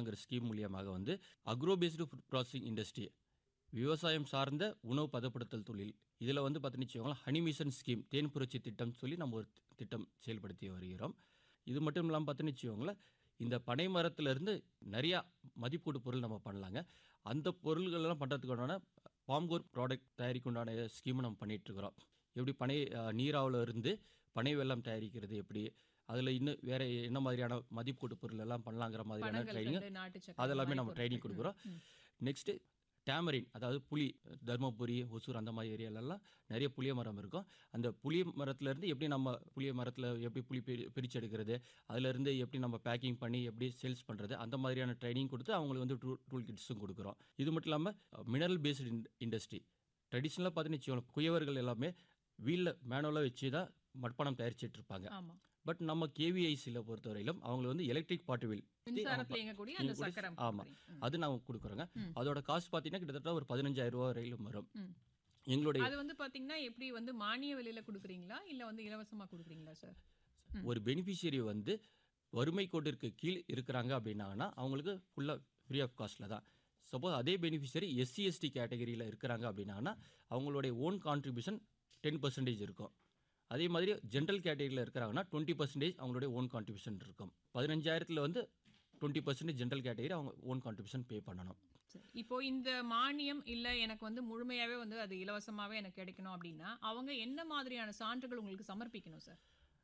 யோஜனாங்கிற scheme மூலியமாக வந்து agro based food processing industry விவசாயம் சார்ந்த உணவு பதப்படுத்தல் தொழில் இதில் வந்து பார்த்தீங்கன்னு வச்சுக்கோங்களேன் ஹனி மிஷன் ஸ்கீம் தேன் புரட்சி திட்டம் சொல்லி நம்ம ஒரு திட்டம் செயல்படுத்தி வருகிறோம் இது மட்டும் இல்லாமல் பார்த்தீங்கன்னு வச்சுக்கோங்களேன் இந்த பனை மரத்துலேருந்து நிறையா மதிப்பீடு பொருள் நம்ம பண்ணலாங்க அந்த பொருள்களெல்லாம் பண்ணுறதுக்கான பாம்கோர் ப்ராடக்ட் தயாரிக்க உண்டான ஸ்கீமை நம்ம பண்ணிட்டு இருக்கிறோம் எப்படி பனை அஹ், நீராவுல இருந்து பனை வெல்லம் தயாரிக்கிறது எப்படி அதில் இன்னும் வேற என்ன மாதிரியான மதிப்பீட்டு பொருள் எல்லாம் பண்ணலாங்கிற மாதிரியான பனங்கள் ட்ரைனிங் கண்டு நாட்டு சக்கரை அதெல்லாமே மாதிரி நம்ம பொருட்கள். ட்ரைனிங் கொடுக்குறோம் நெக்ஸ்ட்டு டேமரின் அதாவது புளி தர்மபுரி ஒசூர் அந்த மாதிரி ஏரியாலெல்லாம் நிறைய புளிய மரம் இருக்கும் அந்த புளிய மரத்துலேருந்து எப்படி நம்ம புளிய மரத்தில் எப்படி புளி பிரி பிரித்து எடுக்கிறது அதுலேருந்து எப்படி நம்ம பேக்கிங் பண்ணி எப்படி சேல்ஸ் பண்ணுறது அந்த மாதிரியான ட்ரைனிங் கொடுத்து அவங்களுக்கு வந்து டூ டூல் கிட்ஸும் கொடுக்குறோம் இது மட்டும் இல்லாமல் மினரல் பேஸ்டு இண்டஸ்ட்ரி ட்ரெடிஷ்னலாக பார்த்தீங்கன்னு வச்சுக்கோங்களேன் குயவர்கள் எல்லாமே வீலில் மேனுவலாக வச்சு தான் மட்பானம் தயாரிச்சிட்டு இருப்பாங்க ஆமா பட் நம்ம கேவிஐசியில் பொறுத்தவரையிலும் அவங்களுக்கு வந்து எலக்ட்ரிக் பாட்டு வீல் மின்சாரத்துல இயங்கக்கூடிய அந்த இயங்கக்கூடிய- சக்கரம் ஆமா மாதிரி. அது நாங்கள் கொடுக்குறோங்க அதோட காசு பார்த்தீங்கன்னா கிட்டத்தட்ட ஒரு பதினஞ்சாயிரம் ரூபா வரையிலும் வரும் ம். எங்களுடைய அது வந்து பாத்தீங்கன்னா எப்படி வந்து மானிய விலையில கொடுக்குறீங்களா இல்ல வந்து இலவசமா கொடுக்குறீங்களா சார் ஒரு பெனிஃபிஷியரி வந்து வறுமை கோட்டிற்கு கீழ் இருக்கிறாங்க அப்படின்னாங்கன்னா அவங்களுக்கு ஃபுல்லாக ஃப்ரீ ஆஃப் காஸ்ட்டில் தான் சப்போஸ் அதே பெனிஃபிஷியரி எஸ்சி எஸ்டி கேட்டகரியில் இருக்கிறாங்க அப்படின்னாங்கன்னா அவங்களுடைய ஓன் கான்ட்ரிபியூஷன் டென் பர்சன்டேஜ் இருக்கும் அதே மாதிரி ஜென்ரல் கேட்டகரியில் இருக்கிறாங்கன்னா டுவெண்ட்டி பர்சன்டேஜ் அவங்களுடைய ஓன் கான்ட்ரிபியூஷன் இருக்கும் பதினஞ்சாயிரத்தில் வந்து டுவெண்ட்டி பர்சன்டேஜ் ஜென்ரல் கேட்டகரி அவங்க ஓன் கான்ட்ரிபியூஷன் பே பண்ணணும் சரி. இப்போ இந்த மானியம் இல்ல எனக்கு வந்து முழுமையாவே வந்து அது இலவசமாவே எனக்கு கிடைக்கணும் அப்படின்னா அவங்க என்ன மாதிரியான சான்றுகள் உங்களுக்கு சமர்ப்பிக்கணும் சார்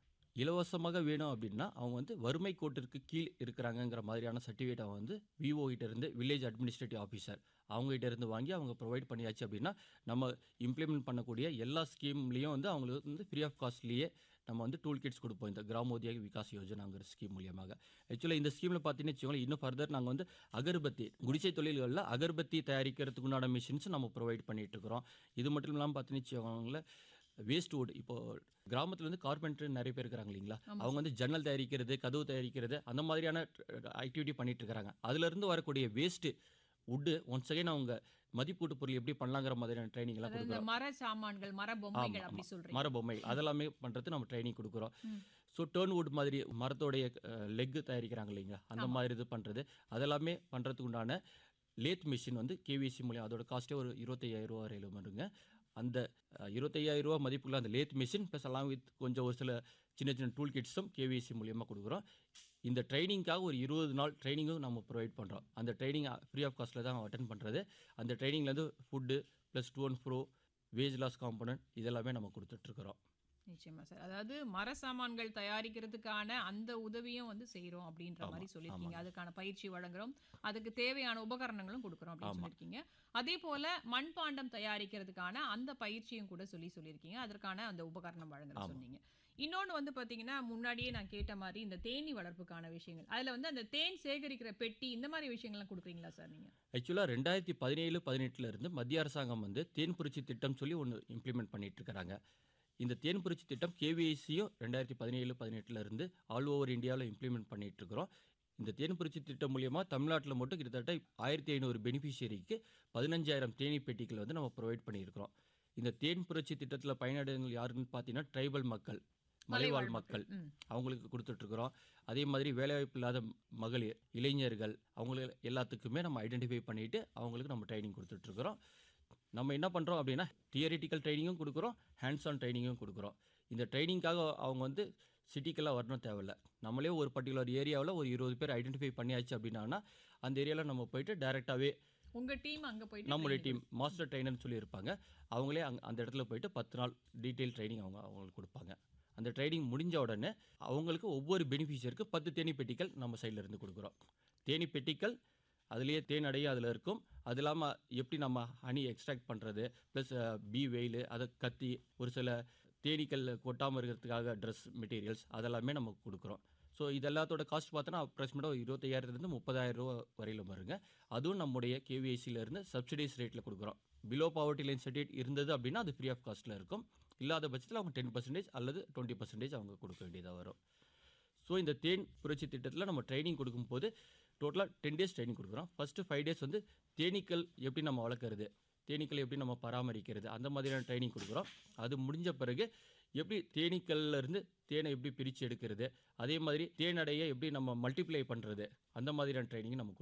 இலவசமாக வேணும் அப்படின்னா அவங்க வந்து வறுமை கோட்டிற்கு கீழ் இருக்கிறாங்கங்கிற மாதிரியான சர்டிஃபிகேட் அவங்க வந்து விஓ கிட்ட இருந்து வில்லேஜ் அட்மினிஸ்ட்ரேட்டிவ் ஆஃபீஸர் அவங்க கிட்ட இருந்து வாங்கி அவங்க ப்ரொவைட் பண்ணியாச்சு அப்படின்னா நம்ம இம்ப்ளிமெண்ட் பண்ணக்கூடிய எல்லா ஸ்கீம்லேயும் வந்து அவங்களுக்கு வந்து ஃப்ரீ ஆஃப் காஸ்ட்லேயே நம்ம வந்து டூல் கிட்ஸ் கொடுப்போம் இந்த கிராமோதிய விகாஸ் யோஜனாங்கிற ஸ்கீம் மூலியமாக ஆக்சுவலாக இந்த ஸ்கீமில் பார்த்தீங்கன்னு வச்சுக்கோங்களேன் இன்னும் ஃபர்தர் நாங்கள் வந்து அகர்பத்தி குடிசை தொழில்களில் அகர்பத்தி தயாரிக்கிறதுக்கு உண்டான மிஷின்ஸ் நம்ம ப்ரொவைட் பண்ணிட்டு இருக்கிறோம் இது மட்டும் இல்லாமல் பார்த்தீங்கன்னு வச்சுக்கோங்களேன் வேஸ்ட் வுட் இப்போ கிராமத்துல இருந்து கார்பெண்டர் நிறைய பேர் இருக்கிறாங்க இல்லைங்களா அவங்க வந்து ஜன்னல் தயாரிக்கிறது கதவு தயாரிக்கிறது அந்த மாதிரியான ஆக்டிவிட்டி பண்ணிட்டு இருக்கிறாங்க அதுல இருந்து வரக்கூடிய வேஸ்ட் வுட்டு ஒன்ஸ் அகைன் அவங்க மதிப்பீட்டு பொருள் எப்படி பண்ணலாங்கிற மாதிரியான ட்ரைனிங் எல்லாம் அதாவது இந்த கொடுக்குறோம் மர சாமான்கள் மர பொம்மைகள் அப்படி சொல்றீங்க மர பொம்மை அதெல்லாமே பண்றது நம்ம ட்ரைனிங் கொடுக்குறோம் ஸோ டேர்ன் வுட் மாதிரி மரத்தோடைய லெக் தயாரிக்கிறாங்க இல்லைங்களா அந்த மாதிரி இது பண்றது அதெல்லாமே பண்றதுக்கு உண்டான லேத் மிஷின் வந்து கேவிசி மூலியம் அதோட காஸ்ட்டே ஒரு இருபத்தையாயிரம் ரூபா வரையிலும் வருங்க அந்த அஹ், 25000 ரூபா மதிப்புள்ள அந்த lathe machine plus along with கொஞ்சம் ஒரு சில சின்ன சின்ன டூல் கிட்ஸும் கேவிசி மூலியமாக கொடுக்குறோம் இந்த ட்ரைனிங்காக ஒரு இருபது நாள் ட்ரைனிங்கும் நம்ம ப்ரொவைட் பண்ணுறோம் அந்த ட்ரைனிங் ஃப்ரீ ஆஃப் காஸ்ட்டில் தான் அட்டன் பண்ணுறது அந்த ட்ரைனிங்லேருந்து food plus to and fro wage loss component இதெல்லாமே நம்ம கொடுத்துட்ருக்குறோம் நிச்சயமா சார் அதாவது மர சாமான்கள் தயாரிக்கிறதுக்கான அந்த உதவியும் வந்து செய்றோம் அப்படின்ற மாதிரி சொல்லியிருக்கீங்க அதுக்கான பயிற்சி வழங்குறோம் அதுக்கு தேவையான உபகரணங்களும் கொடுக்குறோம் அப்படின்னு சொல்லியிருக்கீங்க அதே போல மண்பாண்டம் தயாரிக்கிறதுக்கான அந்த பயிற்சியும் கூட சொல்லி சொல்லியிருக்கீங்க அதற்கான அந்த உபகரணம் வழங்குறோம் சொன்னீங்க இன்னொன்று வந்து பார்த்தீங்கன்னா முன்னாடியே நான் கேட்ட மாதிரி இந்த தேனி வளர்ப்புக்கான விஷயங்கள் அதில் வந்து அந்த தேன் சேகரிக்கிற பெட்டி இந்த மாதிரி விஷயங்கள்லாம் கொடுக்குறீங்களா சார் நீங்கள் ஆக்சுவலாக ரெண்டாயிரத்தி பதினேழு பதினெட்டுல இருந்து மத்திய அரசாங்கம் வந்து தேன் புரட்சி திட்டம் சொல்லி ஒன்று இம்ப்ளிமெண்ட் பண்ணிட்டு இருக்கிறாங்க இந்த தேன் புரட்சி திட்டம் கேவிஐசியும் ரெண்டாயிரத்தி பதினேழு பதினெட்டுல இருந்து ஆல் ஓவர் இந்தியாவில் இம்ப்ளிமெண்ட் பண்ணிட்டு இருக்கிறோம் இந்த தேன் புரட்சி திட்டம் மூலியமா தமிழ்நாட்டில் மட்டும் கிட்டத்தட்ட ஆயிரத்தி ஐநூறு பெனிஃபிஷியரிக்கு பதினஞ்சாயிரம் தேனி பெட்டிகள் வந்து நம்ம ப்ரொவைட் பண்ணியிருக்கிறோம் இந்த தேன் புரட்சி திட்டத்தில் பயனடைந்தவங்க யாருன்னு பார்த்தீங்கன்னா ட்ரைபல் மக்கள் மலைவாழ் மக்கள் அவங்களுக்கு கொடுத்துட்ருக்குறோம் அதே மாதிரி வேலைவாய்ப்பு இல்லாத மகளிர் இளைஞர்கள் அவங்களுக்கு எல்லாத்துக்குமே நம்ம ஐடென்டிஃபை பண்ணிட்டு அவங்களுக்கு நம்ம ட்ரைனிங் கொடுத்துட்ருக்குறோம் நம்ம என்ன பண்ணுறோம் அப்படின்னா தியரிட்டிக்கல் ட்ரைனிங்கும் கொடுக்குறோம் ஹேண்ட்ஸ் ஆன் ட்ரைனிங்கும் கொடுக்குறோம் இந்த ட்ரைனிங்காக அவங்க வந்து சிட்டிக்கெல்லாம் வரணும் தேவையில்ல நம்மளே ஒரு பர்டிகுலர் ஏரியாவில் ஒரு இருபது பேர் ஐடென்டிஃபை பண்ணியாச்சு அப்படின்னா அந்த ஏரியாவில் நம்ம போயிட்டு டைரெக்டாகவே உங்க டீம் அங்கே போயிட்டு நம்மளுடைய டீம் மாஸ்டர் ட்ரைனர்னு சொல்லி இருப்பாங்க அவங்களே அங்க அந்த இடத்துல போயிட்டு பத்து நாள் டீட்டெயில் ட்ரைனிங் அவங்க அவங்களுக்கு கொடுப்பாங்க அந்த ட்ரைனிங் முடிஞ்ச உடனே அவங்களுக்கு ஒவ்வொரு பெனிஃபிஷியருக்கு பத்து தேனி பெட்டிகள் நம்ம சைடுல இருந்து கொடுக்குறோம் தேனி பெட்டிகள் அதுலேயே தேன் அடைய அதில் இருக்கும் அது இல்லாமல் எப்படி நம்ம ஹனி எக்ஸ்ட்ராக்ட் பண்ணுறது ப்ளஸ் பி வெயில் அதை கத்தி ஒரு சில தேனீக்கள் கொட்டாமல் இருக்கிறதுக்காக ட்ரெஸ் மெட்டீரியல்ஸ் அதெல்லாமே நம்ம கொடுக்குறோம் ஸோ இது எல்லாத்தோட காஸ்ட் பார்த்தோன்னா அப்ராக்சிமேட்டாக இருபத்தையாயிரத்துலேருந்து முப்பதாயிரம் ரூபா வரையிலும் வருங்க அதுவும் நம்முடைய KVIC ல இருந்து சப்சிடைஸ் ரேட்டில் கொடுக்குறோம் பிலோ பாவர்ட்டி லைன் சர்டிஃபிகேட் இருந்தது அப்படின்னா அது ஃப்ரீ ஆஃப் காஸ்ட்டில் இருக்கும் இல்லாத பட்சத்தில் அவங்க டென் பர்சன்டேஜ் அல்லது டுவெண்ட்டி பர்சன்டேஜ் அவங்க கொடுக்க வேண்டியதாக வரும் ஸோ இந்த தேன் புரட்சி திட்டத்தில் நம்ம ட்ரைனிங் கொடுக்கும்போது டோட்டலாக டென் டேஸ் ட்ரைனிங் கொடுக்குறோம் ஃபஸ்ட்டு ஃபைவ் டேஸ் வந்து தேனீக்கள் எப்படி நம்ம வளர்க்குறது தேனீக்கள் எப்படி நம்ம பராமரிக்கிறது அந்த மாதிரியான ட்ரைனிங் கொடுக்குறோம் அது முடிஞ்ச பிறகு எப்படி தேனீக்கள்ல இருந்து தேனை எப்படி பிரித்து எடுக்கிறது அதே மாதிரி தேனடையை எப்படி நம்ம மல்டிப்ளை பண்ணுறது அந்த மாதிரியான ட்ரைனிங் நம்ம